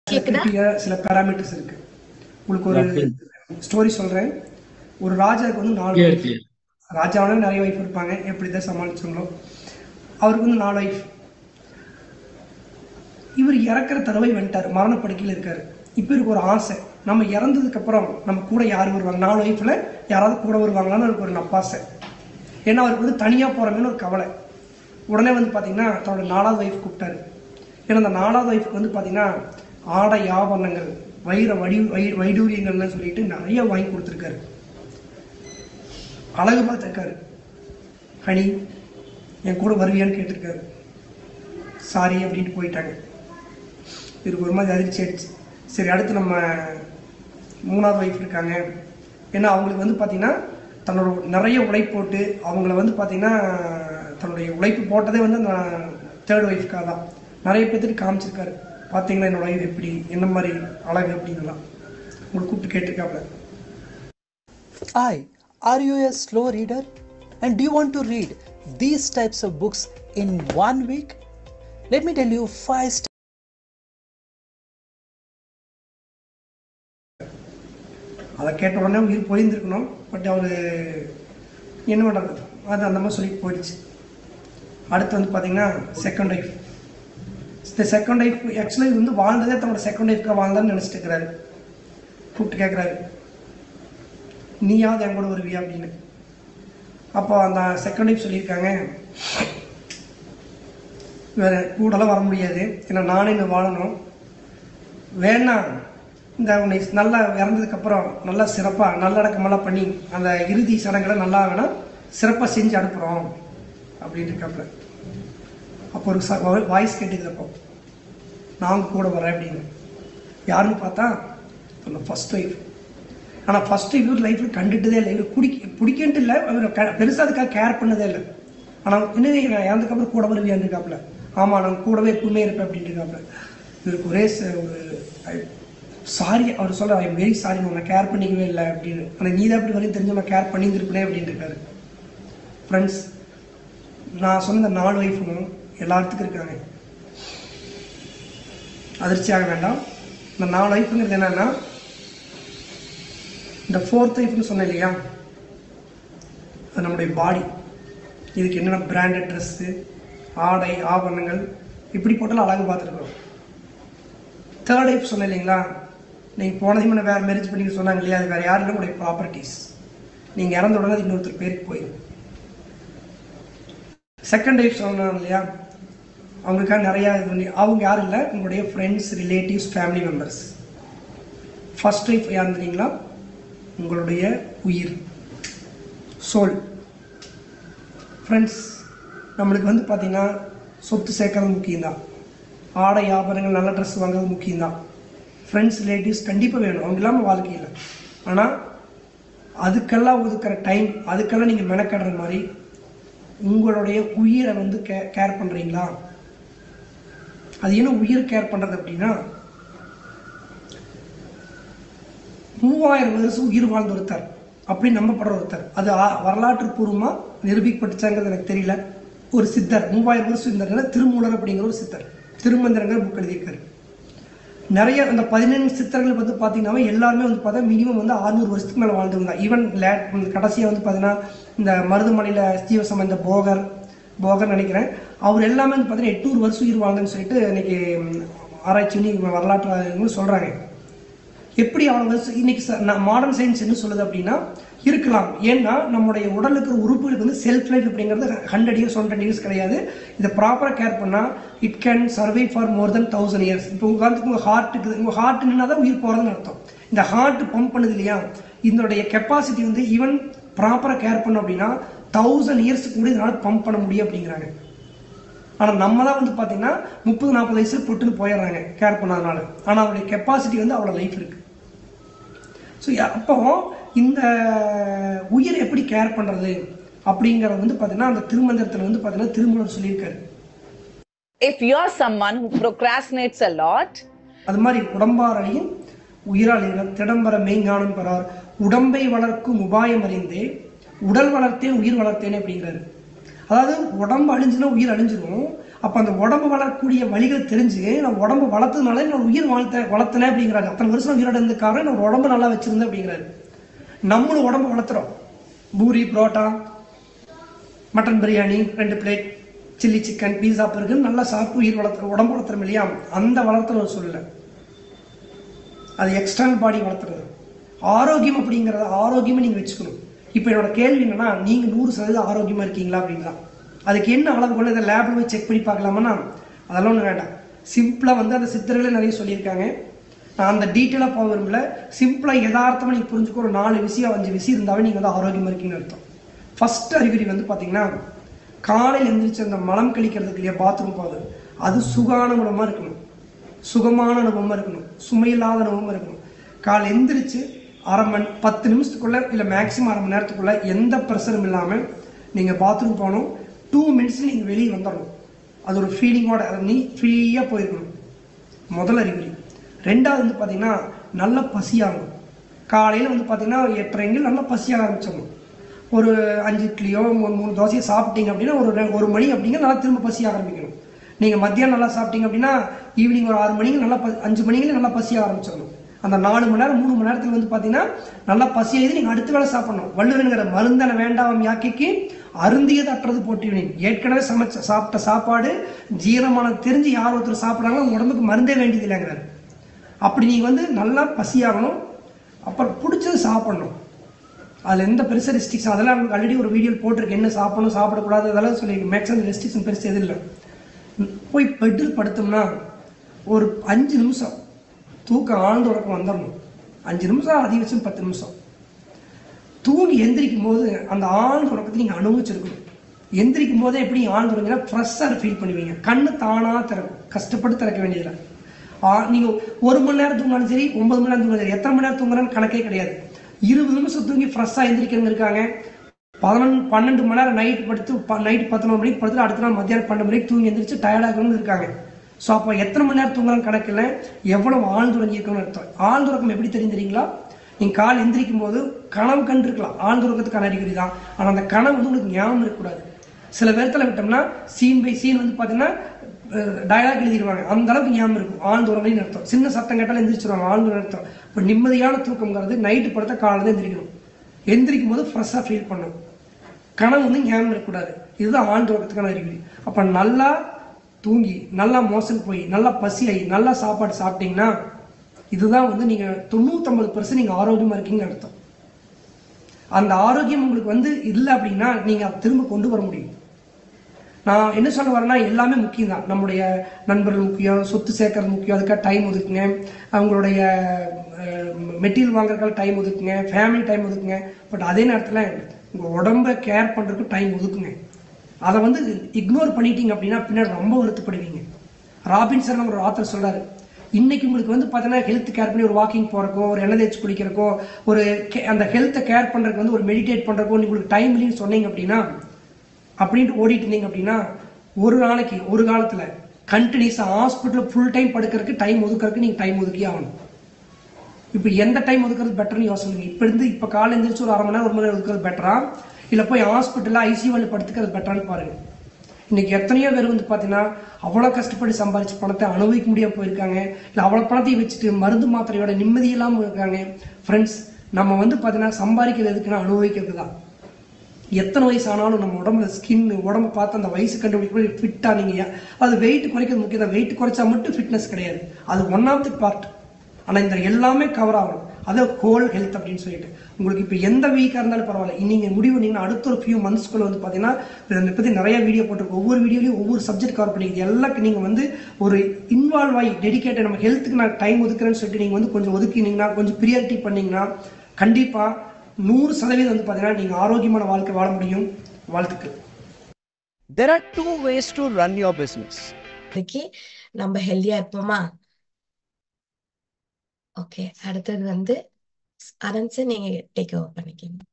கிரிட்டியா சில பேராமீட்டர்ஸ் இருக்கு உங்களுக்கு ஒரு ஸ்டோரி சொல்றேன் ஒரு ராஜாவுக்கு வந்து நாலு கிளியர் wife. கிளியர் ராஜாவோட நிறைய ஒய்ஃப் இருப்பாங்க எப்படி தான் சமாளிச்சாங்களோ அவருக்கு வந்து நாலு ஒய்ஃப் இவர் இறக்குற தடவை வந்துட்டார் மரணப்படுக்கையில் இருக்காரு இப்போ இருக்கு ஒரு ஆசை நம்ம இறந்ததுக்கு அப்புறம் நம்ம கூட யார் வருவாங்க நாலு ஒய்ஃப்ல யாராவது கூட வருவாங்களான்னு அவருக்கு ஒரு நப்பாசை ஏன்னா அவருக்கு வந்து தனியாக போகிறோமேனு ஒரு கவலை உடனே வந்து பார்த்தீங்கன்னா தன்னோட நாலாவது ஒய்ஃப் கூப்பிட்டாரு ஏன்னா அந்த நாலாவது ஒய்ஃப்க்கு வந்து பார்த்தீங்கன்னா ஆடை ஆபரணங்கள் வைர வடி வை வைடூரியங்கள்னு சொல்லிட்டு நிறைய வாங்கி கொடுத்துருக்காரு அழகு பார்த்துருக்காரு ஹனி என் கூட வருவியான்னு கேட்டிருக்காரு சாரி அப்படின்ட்டு போயிட்டாங்க இவருக்கு ஒரு மாதிரி அதிர்ச்சி ஆயிடுச்சு சரி அடுத்து நம்ம மூணாவது ஒய்ஃப் இருக்காங்க ஏன்னா அவங்களுக்கு வந்து பார்த்தீங்கன்னா தன்னோட நிறைய உழைப்பு போட்டு அவங்கள வந்து பார்த்தீங்கன்னா தன்னுடைய உழைப்பு போட்டதே வந்து அந்த தேர்ட் ஒய்ஃப்காக தான் நிறைய பேர்த்துட்டு காமிச்சிருக்காரு பார்த்தீங்கன்னா என்னோட ஒய்ஃப் எப்படி என்ன மாதிரி அழகு அப்படின்னுலாம் உங்களுக்கு கூப்பிட்டு கேட்டிருக்காப்புல Hi, are you a slow reader? And do you want to read these types of books in one week? Let me tell you five steps. அதை கேட்ட உடனே உயிர் போயிருந்துருக்கணும் பட் அவர் என்ன பண்ணுறது அது அந்த மாதிரி சொல்லி போயிடுச்சு அடுத்து வந்து பார்த்தீங்கன்னா செகண்ட் ஒய்ஃப் இந்த செகண்ட் ஒய்ஃப் ஆக்சுவலாக இது வந்து வாழ்ந்ததே தன்னோட செகண்ட் ஒய்ஃப்காக வாழ்ந்தான்னு நினச்சிட்டு இருக்கிறாரு கூப்பிட்டு கேட்குறாரு நீயாவது என் கூட வருவியா அப்படின்னு அப்போ அந்த செகண்ட் ஒய்ஃப் சொல்லியிருக்காங்க வேற கூடலாம் வர முடியாது ஏன்னா நானே இங்கே வாழணும் வேணாம் இந்த உன்னை நல்லா இறந்ததுக்கப்புறம் நல்லா சிறப்பாக நல்லடக்கமெல்லாம் பண்ணி அந்த இறுதி சடங்குகளை நல்லா வேணா சிறப்பாக செஞ்சு அனுப்புகிறோம் அப்படின்னு இருக்காப்புல அப்போ ஒரு வாய்ஸ் கேட்டுக்குது அப்போ நான் உங்க கூட வரேன் அப்படின்னு யாருன்னு பார்த்தா அந்த ஃபர்ஸ்ட் ஒய்ஃப் ஆனால் ஃபர்ஸ்ட் இவர் லைஃப்பில் கண்டுட்டதே இல்லை இவர் குடிக்க பிடிக்கன்ட்டு இல்லை இவர் க பெருசாக அதுக்காக கேர் பண்ணதே இல்லை ஆனால் இன்னும் நான் இறந்ததுக்கப்புறம் கூட வருவியான்னு இருக்காப்புல ஆமாம் நான் கூடவே எப்பவுமே இருப்பேன் அப்படின்ட்டு இருக்காப்புல இவருக்கு ஒரே ச- ஒரு சாரி அவர் சொல்ல ஐ வெரி சாரி நான் கேர் பண்ணிக்கவே இல்லை அப்படின்னு ஆனால் நீ தான் இப்படி வரையும் தெரிஞ்சு நான் கேர் பண்ணியிருந்திருப்பேனே அப்படின்னு இருக்காரு ஃப்ரெண்ட்ஸ் நான் சொன்ன இந்த நாலு ஒய்ஃபும் எல்லாத்துக்கும் இருக்காங்க அதிர்ச்சியாக வேண்டாம் இந்த நாலு ஒய்ஃபுங்கிறது என்னன்னா இந்த ஃபோர்த் ஒய்ஃப்னு சொன்னேன் இல்லையா அது நம்முடைய பாடி இதுக்கு என்னென்ன பிராண்டட் ட்ரெஸ்ஸு ஆடை ஆபரணங்கள் இப்படி போட்டாலும் அழகு பார்த்துருக்கோம் தேர்ட் ஒய்ஃப் சொன்னேன் இல்லைங்களா நீங்கள் போனதையும் நான் வேறு மேரேஜ் பண்ணி சொன்னாங்க இல்லையா அது வேறு யாரும் உங்களுடைய ப்ராப்பர்ட்டிஸ் நீங்கள் இறந்த உடனே அது இன்னொருத்தர் பேருக்கு போயிடும் செகண்ட் ஒய்ஃப் சொன்னாங்க இல்லையா அவங்களுக்காக நிறையா இது பண்ணி அவங்க யாரும் இல்லை உங்களுடைய friends relatives family members first wife யார் தெரியுங்களா உங்களுடைய உயிர் சோல் ஃப்ரெண்ட்ஸ் நம்மளுக்கு வந்து பார்த்தீங்கன்னா சொத்து சேர்க்கறது முக்கியம்தான் ஆடை ஆபரணங்கள் நல்ல ட்ரெஸ் வாங்குறது முக்கியம்தான் ஃப்ரெண்ட்ஸ் ரிலேட்டிவ்ஸ் கண்டிப்பாக வேணும் அவங்க இல்லாமல் வாழ்க்கை இல்லை ஆனால் அதுக்கெல்லாம் ஒதுக்குற டைம் அதுக்கெல்லாம் நீங்கள் மெனக்கடுற மாதிரி உங்களுடைய உயிரை வந்து கே கேர் பண்ணுறீங்களா அது என்ன உயிர் கேர் பண்ணுறது அப்படின்னா மூவாயிரம் வருஷம் உயிர் வாழ்ந்த ஒருத்தர் அப்படி நம்பப்படுற ஒருத்தர் அது ஆ- வரலாற்று பூர்வமாக நிரூபிக்கப்பட்டுச்சாங்கிறது எனக்கு தெரியல ஒரு சித்தர் மூவாயிரம் வருஷம் இருந்தாருன்னா திருமூலர் அப்படிங்கிற ஒரு சித்தர் திருமந்திரங்கிற புக் எழுதியிருக்காரு நிறைய அந்த பதினெண்டு சித்தர்கள் வந்து பார்த்தீங்கன்னா எல்லாருமே வந்து பார்த்தா மினிமம் வந்து 600 வருஷத்துக்கு மேலே வாழ்ந்துருந்தாங்க ஈவன் லேட் கடைசியாக வந்து பார்த்தீங்கன்னா இந்த மருதுமலையில் ஜீவசம இந்த போகர் போகர் நினைக்கிறேன் அவர் எல்லாமே வந்து பார்த்தீங்கன்னா எட்நூறு வருஷம் உயிர் வாழ்ந்தேன்னு சொல்லிட்டு இன்னைக்கு ம், ஆராய்ச்சி பண்ணி வரலாற்று சொல்கிறாங்க எப்படி அவன் வந்து இன்னைக்கு மாடர்ன் சயின்ஸ் என்ன சொல்லுது அப்படின்னா இருக்கலாம் ஏன்னா நம்முடைய உடலுக்கு இருக்கிற உறுப்புகளுக்கு வந்து செல்ஃப் லைஃப் அப்படிங்கிறது ஹண்ட்ரட் இயர்ஸ் ஒன் இயர்ஸ் கிடையாது இதை ப்ராப்பராக கேர் பண்ணால் it can survive for more than thousand years இப்போ உட்காந்துக்கு உங்கள் ஹார்ட்டுக்கு உங்கள் ஹார்ட் நின்னா தான் உயிர் போகிறதுன்னு அர்த்தம் இந்த ஹார்ட் பம்ப் பண்ணுது இல்லையா இதனுடைய கெப்பாசிட்டி வந்து ஈவன் ப்ராப்பராக கேர் பண்ணோம் அப்படின்னா தௌசண்ட் இயர்ஸ் கூட இதனால் பம்ப் பண்ண முடியும் அப்படிங்கிறாங்க ஆனால் நம்ம தான் வந்து பார்த்தீங்கன்னா முப்பது நாற்பது வயசுல பொட்டுன்னு போயிடுறாங்க கேர் பண்ணாதனால ஆனால் அவருடைய கெப்பாசிட்டி வந்து அவ்வளோ லைஃப் இருக்கு ஸோ அப்போ இந்த உயிர் எப்படி கேர் பண்ணுறது அப்படிங்கிறது வந்து பார்த்தீங்கன்னா அந்த திருமந்திரத்தில் வந்து பார்த்தீங்கன்னா திருமூலர் சொல்லியிருக்காரு If you're someone who procrastinates a lot, அது மாதிரி உடம்பாரணியின் உயிரால் இருவர் திடம்பர மெய்ஞானம் பெறார் உடம்பை வளர்க்கும் உபாயம் அறிந்தே உடல் வளர்த்தேன் உயிர் வளர்த்தேன் அப்படிங்கிறாரு அதாவது உடம்பு அழிஞ்சுனா உயிர் அழிஞ்சிரும் அப்போ அந்த உடம்பு வளரக்கூடிய வழிகள் தெரிஞ்சு நான் உடம்பு வளர்த்ததுனால நான் உயிர் வாழ்த்த வளர்த்தனேன் அப்படிங்கிறாரு அத்தனை வருஷம் உயிரோட இருந்த காரணம் நான் உடம்பு நல்லா வச்சிருந்தேன் அப்படிங்கிறாரு நம்மளும் உடம்பு வளர்த்துறோம் பூரி புரோட்டா மட்டன் பிரியாணி ரெண்டு plate chilli chicken pizza burger நல்லா சாப்பிட்டு உயிர் வளர்த்து உடம்பு வளர்த்துறோம் இல்லையா அந்த வளர்த்துறது சொல்லல அது எக்ஸ்டர்னல் பாடி வளர்த்துறது ஆரோக்கியம் அப்படிங்கிறத ஆரோக்கியமாக நீங்கள் வச்சுக்கணும் இப்போ என்னோட கேள்வி என்னன்னா நீங்கள் நூறு சதவீதம் ஆரோக்கியமாக இருக்கீங்களா அப்படின்னு தான் அதுக்கு என்ன அளவு கொண்டு இதை லேபில் போய் செக் பண்ணி பார்க்கலாமா அதெல்லாம் ஒன்றும் வேண்டாம் சிம்பிளாக வந்து அந்த சித்தர்களே நிறைய சொல்லியிருக்காங்க நான் அந்த டீட்டெயிலாக போக விரும்பல சிம்பிளாக யதார்த்தமாக நீங்கள் புரிஞ்சுக்க ஒரு நாலு விஷயம் அஞ்சு விஷயம் இருந்தாவே நீங்கள் வந்து ஆரோக்கியமாக இருக்கீங்கன்னு அர்த்தம் ஃபர்ஸ்ட் அறிகுறி வந்து பார்த்தீங்கன்னா காலையில் எந்திரிச்சு அந்த மலம் கழிக்கிறதுக்கு இல்லையா பாத்ரூம் போகுது அது சுகான குணமாக இருக்கணும் சுகமான அனுபவமாக இருக்கணும் சுமையில்லாத அனுபவமாக இருக்கணும் காலை எந்திரிச்சு அரை மணி பத்து நிமிஷத்துக்குள்ள இல்லை மேக்ஸிமம் அரை மணி நேரத்துக்குள்ள எந்த ப்ரெஷரும் இல்லாமல் நீங்கள் பாத்ரூம் போகணும் டூ மினிட்ஸில் நீங்கள் வெளியே வந்துடணும் அது ஒரு ஃபீலிங்கோட அதை நீ ஃப்ரீயாக போயிருக்கணும் முதல் அறிகுறி ரெண்டாவது வந்து பார்த்தீங்கன்னா நல்ல பசியாகும் காலையில் வந்து பார்த்தீங்கன்னா எட்டரைங்கில் நல்லா பசியாக ஆரம்பிச்சிடணும் ஒரு அஞ்சு இட்லியோ மூணு மூணு தோசையோ சாப்பிட்டீங்க அப்படின்னா ஒரு ரெ- ஒரு மணி அப்படிங்க நல்லா திரும்ப பசி ஆரம்பிக்கணும் நீங்கள் மத்தியானம் நல்லா சாப்பிட்டீங்க அப்படின்னா ஈவினிங் ஒரு ஆறு மணிக்கு நல்லா ப- அஞ்சு மணிக்கு நல்லா பசி ஆரம்பிச்சிடணும் அந்த நாலு மணி நேரம் மூணு மணி நேரத்தில் வந்து பார்த்தீங்கன்னா நல்லா பசி ஆகுது நீங்கள் அடுத்த வேளை சாப்பிடணும் வள்ளுவனுங்கிற மருந்தன வேண்டாம் யாக்கைக்கு அருந்தியது அற்றது போட்டிவினேன் ஏற்கனவே சமைச்ச சாப்பிட்ட சாப்பாடு ஜீரணமான தெரிஞ்சு யார் ஒருத்தர் சாப்பிட்றாங்களோ அவங்க உடம்புக்கு மருந்தே வேண்டியது இல்லைங்கிறாரு அப்படி நீங்கள் வந்து நல்லா பசியாகணும் அப்புறம் பிடிச்சது சாப்பிடணும் அதில் எந்த பெருசாக ரெஸ்ட்ரிக்ஷன் அதெல்லாம் உங்களுக்கு ஆல்ரெடி ஒரு வீடியோ போட்டிருக்கு என்ன சாப்பிடணும் சாப்பிடக்கூடாது அதெல்லாம் சொல்லி மேக்ஸிமம் ரெஸ்ட்ரிக்ஷன் பெருசு எதுவும் இல்லை போய் பெட்டில் படுத்தோம்னா ஒரு அஞ்சு நிமிஷம் தூக்கம் ஆழ்ந்த உறக்கம் வந்துடணும் அஞ்சு நிமிஷம் அதிகபட்சம் பத்து நிமிஷம் தூங்கி எந்திரிக்கும் போது அந்த ஆழ்ந்த உறக்கத்தை நீங்கள் அனுபவிச்சிருக்கணும் எந்திரிக்கும் போதே எப்படி ஆழ்ந்த உறங்கினா ஃப்ரெஷ்ஷாக ஃபீல் பண்ணுவீங்க கண்ணு தானாக திறக்கும் கஷ்டப்பட்டு திறக்க வேண்டியதில்லை ஆ நீங்கள் ஒரு மணி நேரம் தூங்கினாலும் சரி ஒன்பது மணி நேரம் தூங்கினாலும் சரி எத்தனை மணி நேரம் தூங்குறான்னு கணக்கே கிடையாது இருபது நிமிஷம் தூங்கி ஃப்ரெஷ்ஷாக எந்திரிக்கிறவங்க இருக்காங்க பதினொன்று பன்னெண்டு மணி நேரம் நைட் படுத்து நைட் பதினொரு மணிக்கு படுத்து அடுத்த நாள் மத்தியானம் பன்னெண்டு மணிக்கு தூங்கி எந்திரிச்சு டயர்டாகிறவங்க இருக்காங்க ஸோ அப்போ எத்தனை மணி நேரம் தூங்குறான்னு கணக்கில் எவ்வளவு ஆழ்ந்துறங்கி இருக்கணும்னு அர்த்தம் ஆழ்ந்துறக்கம் எப்படி தெரியும் தெரியுங்களா நீங்கள் கால் எந்திரிக்கும் போது கனவு கண்டிருக்கலாம் ஆழ்ந்துறக்கத்துக்கான அறிகுறி தான் ஆனால் அந்த கனவு வந்து உங்களுக்கு ஞாபகம் இருக்கக்கூடாது சில பேர்த்துல விட்டோம்னா சீன் பை சீன் வந்து பார்த்தீங்கன்னா டயலாக் எழுதிடுவாங்க அந்த அளவுக்கு ஞாபகம் இருக்கும் ஆழ்ந்த உறங்கலின்னு அர்த்தம் சின்ன சத்தம் கேட்டாலும் எந்திரிச்சிருவாங்க ஆழ்ந்த அர்த்தம் இப்போ நிம்மதியான தூக்கம்ங்கிறது நைட்டு படுத்த காலையில் தான் எந்திரிக்கணும் எந்திரிக்கும் போது ஃப்ரெஷ்ஷாக ஃபீல் பண்ணணும் கனவு வந்து ஞாபகம் இருக்கக்கூடாது இதுதான் ஆழ்ந்த உறக்கத்துக்கான அறிகுறி அப்போ நல்லா தூங்கி நல்லா மோசம் போய் நல்லா பசியாகி நல்லா சாப்பாடு சாப்பிட்டீங்கன்னா இதுதான் வந்து நீங்கள் தொண்ணூத்தொம்பது பர்சன்ட் நீங்கள் ஆரோக்கியமாக இருக்கீங்கன்னு அர்த்தம் அந்த ஆரோக்கியம் உங்களுக்கு வந்து இல்லை அப்படின்னா நீங்கள் அதை திரும்ப கொண்டு வர முடியும் நான் என்ன சொல்ல வரேன்னா எல்லாமே முக்கியம் தான் நம்முடைய நண்பர்கள் முக்கியம் சொத்து சேர்க்கறது முக்கியம் அதுக்காக டைம் ஒதுக்குங்க அவங்களுடைய மெட்டீரியல் வாங்குறதுக்காக டைம் ஒதுக்குங்க ஃபேமிலி டைம் ஒதுக்குங்க பட் அதே நேரத்தில் உங்கள் உடம்ப கேர் பண்ணுறதுக்கு டைம் ஒதுக்குங்க அதை வந்து இக்னோர் பண்ணிட்டீங்க அப்படின்னா பின்னாடி ரொம்ப வருத்தப்படுவீங்க ராபின்சன் ஒரு ஆத்தர் சொல்றாரு இன்னைக்கு உங்களுக்கு வந்து பார்த்தீங்கன்னா ஹெல்த் கேர் பண்ணி ஒரு வாக்கிங் போறக்கோ ஒரு எண்ணெய் தேய்ச்சி குளிக்கிறக்கோ ஒரு கே- அந்த ஹெல்த்தை கேர் பண்றதுக்கு வந்து ஒரு மெடிடேட் பண்றக்கோ உங்களுக்கு டைம் இல்லைன்னு சொன்னீங்க அப்படின்னா அப்படின்ட்டு ஓடிட்டு இருந்தீங்க அப்படின்னா ஒரு நாளைக்கு ஒரு காலத்துல கண்டினியூஸாக ஹாஸ்பிட்டலில் ஃபுல் டைம் படுக்கிறதுக்கு டைம் ஒதுக்கறதுக்கு நீங்கள் டைம் ஒதுக்கி ஆகணும் இப்போ எந்த டைம் ஒதுக்குறது பெட்டர்னு யோசனை இப்போ இருந்து இப்போ காலை எந்திரிச்சு ஒரு அரை மணி நேரம் ஒரு மணி நேரம் ஒதுக்குறது பெட்டரா இல்லை போய் ஹாஸ்பிட்டலில் ஐசியூவில் படுத்துக்கிறது பெட்டரான்னு பாருங்க இன்னைக்கு எத்தனையோ பேர் வந்து பார்த்தீங்கன்னா அவ்வளோ கஷ்டப்பட்டு சம்பாதிச்ச பணத்தை அனுபவிக்க முடியாம போயிருக்காங்க இல்லை அவ்வளோ பணத்தையும் வச்சுட்டு மருந்து மாத்திரையோட நிம்மதி இல்லாமல் இருக்காங்க ஃப்ரெண்ட்ஸ் நம்ம வந்து பார்த்தீங்கன்னா சம்பாதிக்கிறது எதுக்குன்னா அனுபவிக்கிறது தான் எத்தனை வயசு ஆனாலும் நம்ம உடம்புல ஸ்கின் உடம்பு பார்த்து அந்த வயசு கண்டுபிடிக்க ஃபிட்டாக நீங்கள் அது வெயிட் குறைக்கிறது முக்கியம் தான் வெயிட் குறைச்சா மட்டும் ஃபிட்னஸ் கிடையாது அது ஒன் ஆஃப் தி பார்ட் ஆனால் இந்த எல்லாமே கவர் ஆகணும் அது ஹோல் ஹெல்த் அப்படின்னு சொல்லிட்டு உங்களுக்கு இப்போ எந்த வீக்காக இருந்தாலும் பரவாயில்ல நீங்கள் முடிவு நீங்கள் அடுத்த ஒரு ஃபியூ மந்த்ஸ்க்குள்ள வந்து பார்த்தீங்கன்னா இதை பற்றி நிறைய வீடியோ போட்டிருக்கோம் ஒவ்வொரு வீடியோலையும் ஒவ்வொரு சப்ஜெக்ட் கவர் பண்ணிக்கிது எல்லாருக்கும் நீங்கள் வந்து ஒரு இன்வால்வ் ஆகி டெடிகேட்டட் நம்ம ஹெல்த்துக்கு நான் டைம் ஒதுக்குறேன்னு சொல்லிட்டு நீங்கள் வந்து கொஞ்சம் ஒதுக்கினீங்கன்னா கொஞ்சம் ப்ரியாரிட்டி பண்ணீங்கன்னா கண்டிப்பாக நூறு சதவீதம் வந்து பார்த்தீங்கன்னா நீங்கள் ஆரோக்கியமான வாழ்க்கை வாழ முடியும் வாழ்த்துக்கள் There are two ways to run your business. இன்னைக்கு நம்ம ஹெல்தியா இருப்போமா ஓகே அடுத்தது வந்து அரன்ஸ் நீங்க டேக் ஓவர் பண்ணிக்கீங்க